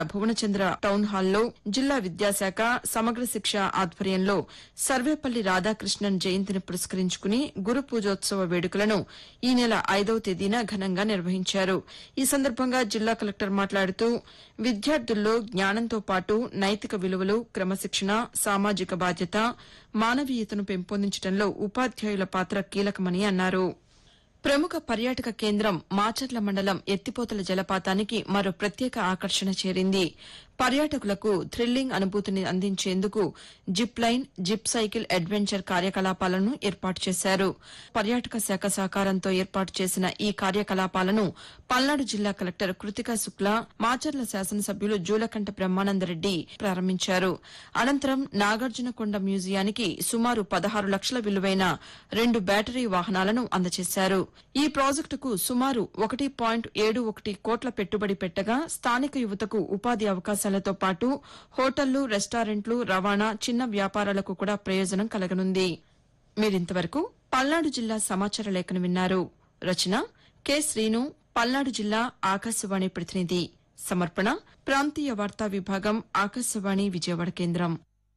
Bhuvanachandra town హాల్లో జిల్లా విద్యాశాఖ సమగ్ర శిక్ష ఆధ్వర్యంలో సర్వేపల్లి రాధాకృష్ణన్ జయంతిని పురస్కరించుకుని గురు పూజోత్సవ వేడుకలను ఈ నెల ఐదవ తేదీన ఘనంగా నిర్వహించారు ఈ సందర్భంగా జిల్లా కలెక్టర్ మాట్లాడుతూ విద్యార్థుల్లో జ్ఞానంతో పాటు నైతిక విలువలు క్రమశిక్షణ సామాజిక బాధ్యత మానవీయతను పెంపొందించడంలో ఉపాధ్యాయుల పాత్ర కీలకమని అన్నారు ప్రముఖ పర్యాటక కేంద్రం మాచర్ల మండలం ఎత్తిపోతల జలపాతానికి మరో ప్రత్యేక ఆకర్షణ చేరింది పర్యాటకులకు థ్రిల్లింగ్ అనుభూతిని అందించేందుకు zip line zip cycle adventure కార్యకలాపాలను ఏర్పాటు చేశారు పర్యాటక శాఖ సహకారంతో ఏర్పాటు చేసిన ఈ కార్యకలాపాలను పల్నాడు జిల్లా కలెక్టర్ కృతికా శుక్లా మాచర్ల శాసనసభ్యులు జూలకంఠ బ్రహ్మానందరెడ్డి ప్రారంభించారు అనంతరం నాగార్జునకొండ మ్యూజియానికి సుమారు పదహారు లక్షల విలువైన రెండు బ్యాటరీ వాహనాలను అందజేశారు ఈ ప్రాజెక్టుకు సుమారు ఒకటి పాయింట్ ఏడు ఒకటి కోట్ల పెట్టుబడి పెట్టగా స్థానిక యువతకు ఉపాధి అవకాశాలతో పాటు హోటళ్లు రెస్టారెంట్లు రవాణా చిన్న వ్యాపారాలకు కూడా ప్రయోజనం కలగనుంది మీరింతవరకు పల్నాడు జిల్లా సమాచార లేఖను విన్నారు రచన కె శ్రీను పల్నాడు జిల్లా ఆకాశవాణి ప్రతినిధి సమర్పణ ప్రాంతీయ వార్తా విభాగం ఆకాశవాణి విజయవాడ కేంద్రం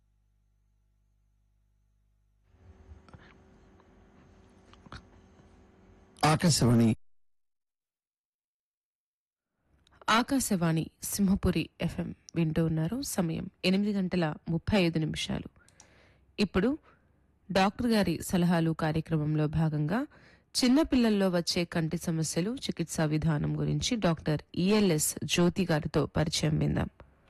ఆకాశవాణి ఆకాశవాణి సింహపురి ఎఫ్ఎం వింటూ ఉన్నారు సమయం ఎనిమిది గంటల ముప్పై ఐదు నిమిషాలు ఇప్పుడు డాక్టర్ గారి సలహాలు కార్యక్రమంలో భాగంగా చిన్నపిల్లల్లో వచ్చే కంటి సమస్యలు చికిత్సా విధానం గురించి డాక్టర్ ఈఎల్ఎస్ జ్యోతి గారితో పరిచయం విందాం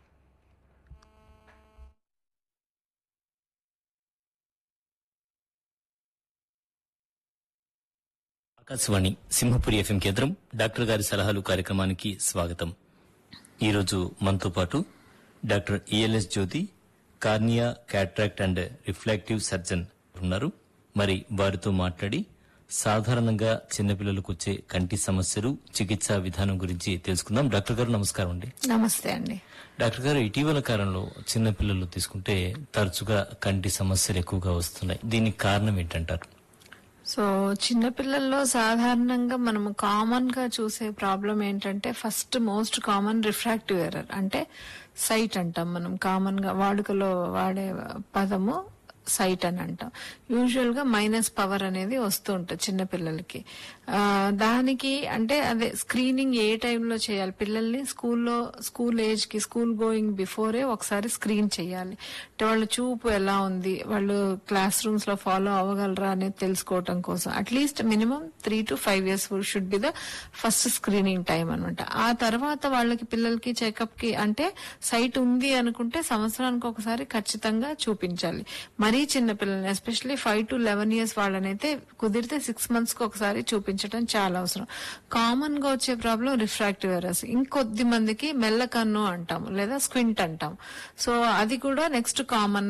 ఆకాశవాణి సింహపురి ఎఫ్ఎం కేంద్రం డాక్టర్ గారి సలహాలు కార్యక్రమానికి స్వాగతం ఈరోజు మనతో పాటు doctor ELS Jyothi cornea cataract and refractive surgeon ఉన్నారు మరి వారితో మాట్లాడి సాధారణంగా చిన్నపిల్లలకు వచ్చే కంటి సమస్యలు చికిత్సా విధానం గురించి తెలుసుకుందాం డాక్టర్ గారు నమస్కారం అండి నమస్తే అండి డాక్టర్ గారు ఇటీవల కాలంలో చిన్నపిల్లలు తీసుకుంటే తరచుగా కంటి సమస్యలు ఎక్కువగా వస్తున్నాయి దీనికి కారణం ఏంటంటారు సో చిన్నపిల్లల్లో సాధారణంగా మనము కామన్ గా చూసే ప్రాబ్లం ఏంటంటే first most common refractive error అంటే సైట్ అంటాం మనం కామన్ గా వాడుకలో వాడే పదము సైట్ అని అంటాం యూజువల్ గా మైనస్ పవర్ అనేది వస్తూ ఉంటుంది చిన్నపిల్లలకి ఆ, దానికి అంటే అదే స్క్రీనింగ్ ఏ టైంలో చేయాలి పిల్లల్ని స్కూల్లో స్కూల్ ఏజ్ కి స్కూల్ గోయింగ్ బిఫోరే ఒకసారి స్క్రీన్ చేయాలి అంటే వాళ్ళ చూపు ఎలా ఉంది వాళ్ళు క్లాస్ రూమ్స్ లో ఫాలో అవ్వగలరా అనేది తెలుసుకోవటం కోసం at least minimum three to five years should be the first screening time అనమాట ఆ తర్వాత వాళ్ళకి పిల్లలకి చెకప్ కి అంటే సైట్ ఉంది అనుకుంటే సంవత్సరానికి ఒకసారి ఖచ్చితంగా చూపించాలి మరీ చిన్న పిల్లల్ని especially five to eleven years వాళ్ళనైతే కుదిరితే సిక్స్ మంత్స్ కి ఒకసారి చూపించడం చాలా అవసరం కామన్ గా వచ్చే ప్రాబ్లం రిఫ్రాక్టివ్ ఎరర్స్ ఇంకొద్ది మందికి మెల్లకన్ను అంటాము లేదా స్క్వింట్ అంటాం సో అది కూడా నెక్స్ట్ కామన్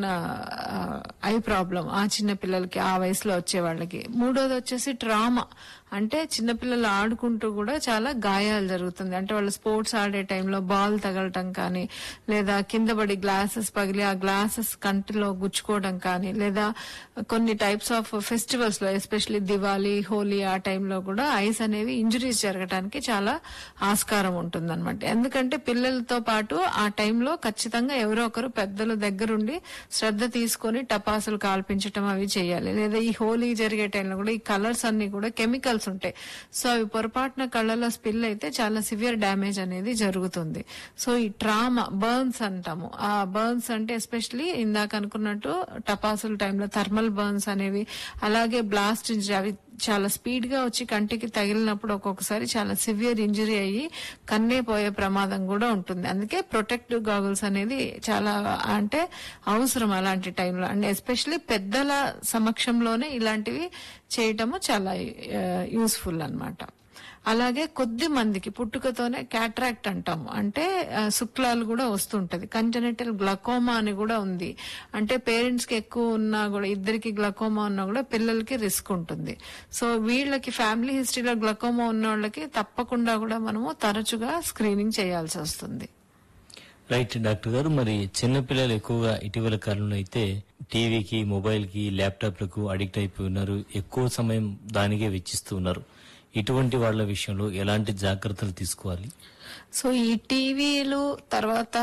ఐ ప్రాబ్లం ఆ చిన్న పిల్లలకి ఆ వయసులో వచ్చే వాళ్ళకి మూడోది వచ్చేసి ట్రామా అంటే చిన్నపిల్లలు ఆడుకుంటూ కూడా చాలా గాయాలు జరుగుతుంది అంటే వాళ్ళు స్పోర్ట్స్ ఆడే టైంలో బాల్ తగలటం కానీ లేదా కింద పడి గ్లాసెస్ పగిలి ఆ గ్లాసెస్ కంటిలో గుచ్చుకోవడం కానీ లేదా కొన్ని టైప్స్ ఆఫ్ ఫెస్టివల్స్ లో ఎస్పెషల్లీ దివాళీ హోలీ ఆ టైంలో కూడా ఐస్ అనేవి ఇంజురీస్ జరగడానికి చాలా ఆస్కారం ఉంటుందన్నమాట ఎందుకంటే పిల్లలతో పాటు ఆ టైంలో ఖచ్చితంగా ఎవరో ఒకరు పెద్దలు దగ్గరుండి శ్రద్ధ తీసుకొని టపాసులు కాల్పించటం అవి చేయాలి లేదా ఈ హోలీ జరిగే టైంలో కూడా ఈ కలర్స్ అన్ని కూడా కెమికల్స్ ఉంటాయి సో అవి పొరపాటున కళ్ళలో స్పిల్ అయితే చాలా సివియర్ డ్యామేజ్ అనేది జరుగుతుంది సో ఈ ట్రామా బర్న్స్ అంటాము ఆ బర్న్స్ అంటే ఎస్పెషలీ ఇందాక అనుకున్నట్టు టపాసుల టైంలో థర్మల్ బర్న్స్ అనేవి అలాగే బ్లాస్ట్ అవి చాలా స్పీడ్ గా వచ్చి కంటికి తగిలినప్పుడు ఒక్కొక్కసారి చాలా సివియర్ ఇంజరీ అయ్యి కన్నే పోయే ప్రమాదం కూడా ఉంటుంది అందుకే ప్రొటెక్టివ్ గాగుల్స్ అనేది చాలా అంటే అవసరం అలాంటి టైంలో అండ్ ఎస్పెషల్లీ పెద్దల సమక్షంలోనే ఇలాంటివి చేయటము చాలా యూస్ఫుల్ అన్నమాట అలాగే కొద్ది మందికి పుట్టుకతోనే క్యాట్రాక్ట్ అంటాము అంటే ఆ, శుక్లాలు కూడా వస్తుంటది కంజనెటల్ గ్లకోమా అని కూడా ఉంది అంటే పేరెంట్స్ కి ఎక్కువ ఉన్నా కూడా ఇద్దరికి గ్లకోమా ఉన్నా కూడా పిల్లలకి రిస్క్ ఉంటుంది సో వీళ్ళకి ఫ్యామిలీ హిస్టరీలో గ్లకోమా ఉన్న వాళ్ళకి తప్పకుండా కూడా మనము తరచుగా స్క్రీనింగ్ చేయాల్సి వస్తుంది రైట్ డాక్టర్ గారు మరి చిన్నపిల్లలు ఎక్కువగా ఇటీవల కాలంలో అయితే టీవీకి మొబైల్ కి ల్యాప్టాప్లకు అడిక్ట్ అయిపోయి ఉన్నారు ఎక్కువ సమయం దానికే వెచ్చిస్తూ ఉన్నారు ఇటువంటి వాళ్ళ విషయంలో ఎలాంటి జాగ్రత్తలు తీసుకోవాలి సో ఈ టీవీలు తర్వాత